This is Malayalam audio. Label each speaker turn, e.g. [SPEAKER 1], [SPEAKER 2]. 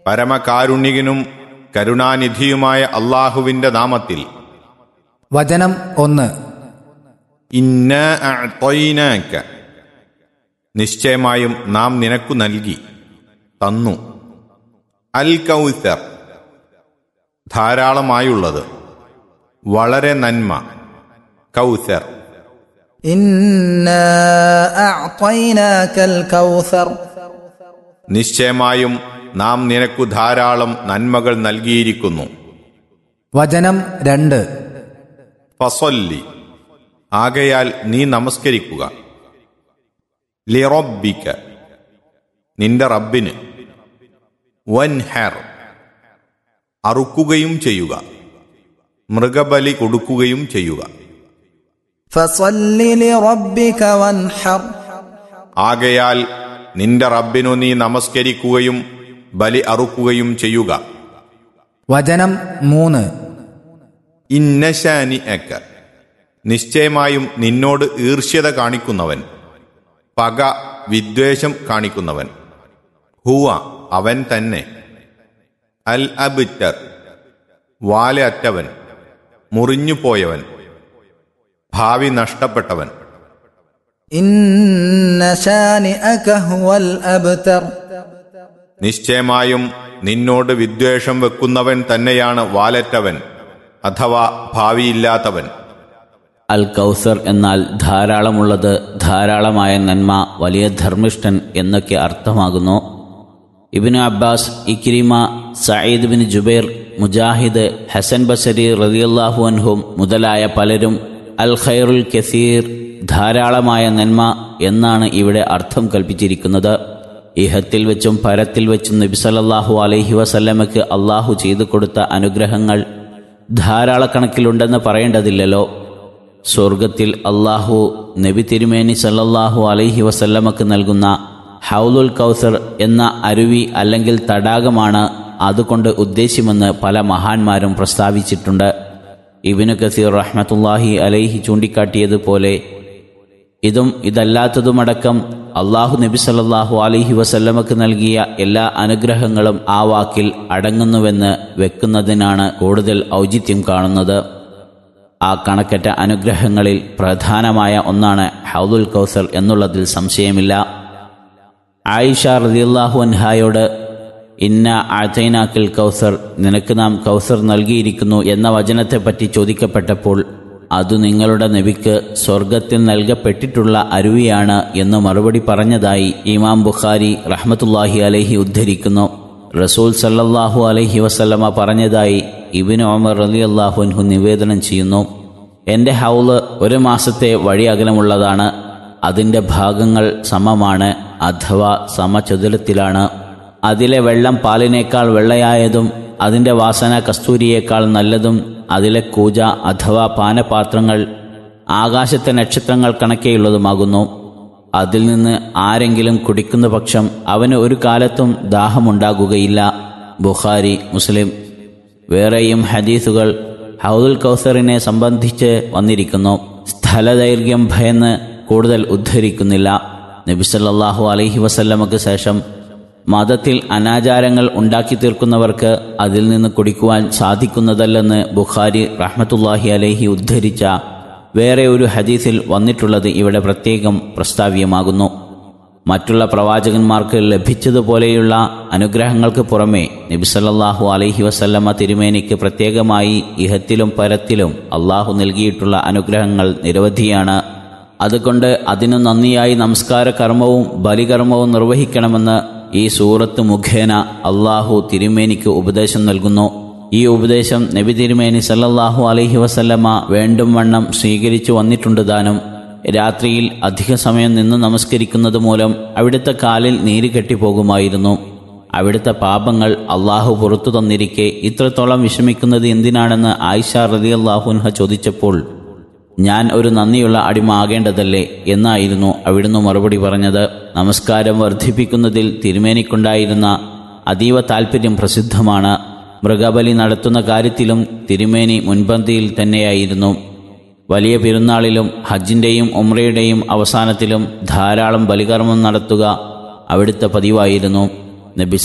[SPEAKER 1] പരമകാരുണികനും കരുണാനിധിയുമായ അള്ളാഹുവിന്റെ നാമത്തിൽ
[SPEAKER 2] വചനം ഒന്ന്
[SPEAKER 1] ഇന്ന അഅ്തൈനാക. നിശ്ചയമായും നാം നിനക്കു നൽകി തന്നു അൽ കൗസർ ധാരാളമായുള്ളത് വളരെ നന്മ കൗസർ
[SPEAKER 2] إنا أعطيناك الكوثر
[SPEAKER 1] നിശ്ചയമായും നാം നിനക്കു ധാരാളം നന്മകൾ നൽകിയിരിക്കുന്നു
[SPEAKER 2] വചനം രണ്ട്
[SPEAKER 1] ഫസൊല്ലി ആകയാൽ നീ നമസ്കരിക്കുക ലിറബിക്ക നിന്റെ റബ്ബിന് വൻഹർ അറുക്കുകയും ചെയ്യുക മൃഗബലി കൊടുക്കുകയും ചെയ്യുക
[SPEAKER 2] فصل لربك وانحر
[SPEAKER 1] ആകയാൽ നിന്റെ റബ്ബിനു നീ നമസ്കരിക്കുകയും ബലി അറുക്കുകയും ചെയ്യുക
[SPEAKER 2] വചനം മൂന്ന്
[SPEAKER 1] ഇന്നശാനി അക്ക നിശ്ചയമായും നിന്നോട് ഈർഷ്യത കാണിക്കുന്നവൻ പക വിദ്വേഷം കാണിക്കുന്നവൻ ഹുവ അവൻ തന്നെ അൽ അബിറ്റർ വാല അറ്റവൻ മുറിഞ്ഞുപോയവൻ ഭാവി നഷ്ടപ്പെട്ടവൻ
[SPEAKER 2] إن شانئك هو الأبتر
[SPEAKER 1] നിശ്ചയമായും നിന്നോട് വിദ്വേഷം വെക്കുന്നവൻ തന്നെയാണ് വാലറ്റവൻ അഥവാ ഭാവിയില്ലാത്തവൻ
[SPEAKER 3] അൽ കൗസർ എന്നാൽ ധാരാളമുള്ളത് ധാരാളമായ നന്മ വലിയ ധർമ്മിഷ്ഠൻ എന്നൊക്കെ അർത്ഥമാകുന്നു Ibn Abbas Ikrima Sayyid bin Jubair Mujahid Hasan Basri റളിയല്ലാഹു അൻഹും മുതലായ പലരും അൽ ഖൈറുൽ കസീർ ധാരാളമായ നന്മ എന്നാണ് ഇവിടെ അർത്ഥം കൽപ്പിച്ചിരിക്കുന്നത് ഇഹത്തിൽ വെച്ചും പരത്തിൽ വെച്ചും നബി സല്ലല്ലാഹു അലൈഹി വസല്ലമയ്ക്ക് അള്ളാഹു ചെയ്തു കൊടുത്ത അനുഗ്രഹങ്ങൾ ധാരാളക്കണക്കിലുണ്ടെന്ന് പറയേണ്ടതില്ലല്ലോ സ്വർഗത്തിൽ അള്ളാഹു നബി തിരുമേനി സല്ലല്ലാഹു അലൈഹി വസല്ലമക്ക് നൽകുന്ന ഹൗലുൽ കൗസർ എന്ന അരുവി അല്ലെങ്കിൽ തടാകമാണ് അതുകൊണ്ട് ഉദ്ദേശ്യമെന്ന് പല മഹാന്മാരും പ്രസ്താവിച്ചിട്ടുണ്ട് ഇബിനു കസീർ റഹ്മത്തുല്ലാഹി അലൈഹി ചൂണ്ടിക്കാട്ടിയതുപോലെ ഇതും ഇതല്ലാത്തതുമടക്കം അള്ളാഹു നബി സല്ലല്ലാഹു അലൈഹി വസല്ലമക്ക് നൽകിയ എല്ലാ അനുഗ്രഹങ്ങളും ആ വാക്കിൽ അടങ്ങുന്നുവെന്ന് വെക്കുന്നതിനാണ് കൂടുതൽ ഔചിത്യം കാണുന്നത് ആ കണക്കറ്റ അനുഗ്രഹങ്ങളിൽ പ്രധാനമായ ഒന്നാണ് ഹൗദുൽ കൗസർ എന്നുള്ളതിൽ സംശയമില്ല ആയിഷ റളിയല്ലാഹു അൻഹായോട് ഇന്ന ആതൈനാക്കിൽ കൗസർ നിനക്ക് നാം കൗസർ നൽകിയിരിക്കുന്നു എന്ന വചനത്തെപ്പറ്റി ചോദിക്കപ്പെട്ടപ്പോൾ അത് നിങ്ങളുടെ നബിക്ക് സ്വർഗത്തിൽ നൽകപ്പെട്ടിട്ടുള്ള അരുവിയാണ് എന്ന് മറുപടി പറഞ്ഞതായി ഇമാം ബുഖാരി റഹ്മത്തുല്ലാഹി അലൈഹി ഉദ്ധരിക്കുന്നു റസൂൽ സല്ലല്ലാഹു അലൈഹി വസല്ലമ പറഞ്ഞതായി ഇബിന് ഒമർ റലി അൻഹു നിവേദനം ചെയ്യുന്നു എൻ്റെ ഹൗല് ഒരു മാസത്തെ വഴി അകലമുള്ളതാണ് അതിൻ്റെ ഭാഗങ്ങൾ സമമാണ് അഥവാ സമചതുരത്തിലാണ് അതിലെ വെള്ളം പാലിനേക്കാൾ വെള്ളയായതും അതിൻ്റെ വാസന കസ്തൂരിയേക്കാൾ നല്ലതും അതിലെ കൂജ അഥവാ പാനപാത്രങ്ങൾ ആകാശത്തെ നക്ഷത്രങ്ങൾ കണക്കെയുള്ളതുമാകുന്നു അതിൽ നിന്ന് ആരെങ്കിലും കുടിക്കുന്ന പക്ഷം അവന് ഒരു കാലത്തും ദാഹമുണ്ടാകുകയില്ല ബുഖാരി മുസ്ലിം വേറെയും ഹദീസുകൾ ഹൗദുൽ കൗസറിനെ സംബന്ധിച്ച് വന്നിരിക്കുന്നു സ്ഥലദൈർഘ്യം ഭയന്ന് കൂടുതൽ ഉദ്ധരിക്കുന്നില്ല നബിസല്ലാഹു അലൈഹി വസല്ലമക്ക് ശേഷം മതത്തിൽ അനാചാരങ്ങൾ ഉണ്ടാക്കി തീർക്കുന്നവർക്ക് അതിൽ നിന്ന് കുടിക്കുവാൻ സാധിക്കുന്നതല്ലെന്ന് ബുഖാരി റഹ്മത്തുല്ലാഹി അലൈഹി ഉദ്ധരിച്ച വേറെ ഒരു ഹദീസിൽ വന്നിട്ടുള്ളത് ഇവിടെ പ്രത്യേകം പ്രസ്താവ്യമാകുന്നു മറ്റുള്ള പ്രവാചകന്മാർക്ക് ലഭിച്ചതുപോലെയുള്ള അനുഗ്രഹങ്ങൾക്ക് പുറമെ നബിസല്ലാഹു അലൈഹി വസല്ലമ്മ തിരുമേനിക്ക് പ്രത്യേകമായി ഇഹത്തിലും പരത്തിലും അള്ളാഹു നൽകിയിട്ടുള്ള അനുഗ്രഹങ്ങൾ നിരവധിയാണ് അതുകൊണ്ട് അതിനു നന്ദിയായി നമസ്കാര കർമ്മവും ബലികർമ്മവും നിർവഹിക്കണമെന്ന് ഈ സൂറത്ത് മുഖേന അള്ളാഹു തിരുമേനിക്ക് ഉപദേശം നൽകുന്നു ഈ ഉപദേശം നബി തിരുമേനി സല്ലല്ലാഹു അലൈഹി വസല്ലമ വേണ്ടും വണ്ണം സ്വീകരിച്ചു വന്നിട്ടുണ്ട് താനും രാത്രിയിൽ അധിക സമയം നിന്ന് നമസ്കരിക്കുന്നത് മൂലം അവിടുത്തെ കാലിൽ നീര് കെട്ടിപ്പോകുമായിരുന്നു അവിടുത്തെ പാപങ്ങൾ അള്ളാഹു പുറത്തു തന്നിരിക്കെ ഇത്രത്തോളം വിഷമിക്കുന്നത് എന്തിനാണെന്ന് ആയിഷ റതി അള്ളാഹുൻഹ ചോദിച്ചപ്പോൾ ഞാൻ ഒരു നന്ദിയുള്ള അടിമ ആകേണ്ടതല്ലേ എന്നായിരുന്നു അവിടുന്ന് മറുപടി പറഞ്ഞത് നമസ്കാരം വർദ്ധിപ്പിക്കുന്നതിൽ തിരുമേനിക്കുണ്ടായിരുന്ന അതീവ താൽപ്പര്യം പ്രസിദ്ധമാണ് മൃഗബലി നടത്തുന്ന കാര്യത്തിലും തിരുമേനി മുൻപന്തിയിൽ തന്നെയായിരുന്നു വലിയ പെരുന്നാളിലും ഹജ്ജിൻ്റെയും ഉമ്രയുടെയും അവസാനത്തിലും ധാരാളം ബലികർമ്മം നടത്തുക അവിടുത്തെ പതിവായിരുന്നു നബി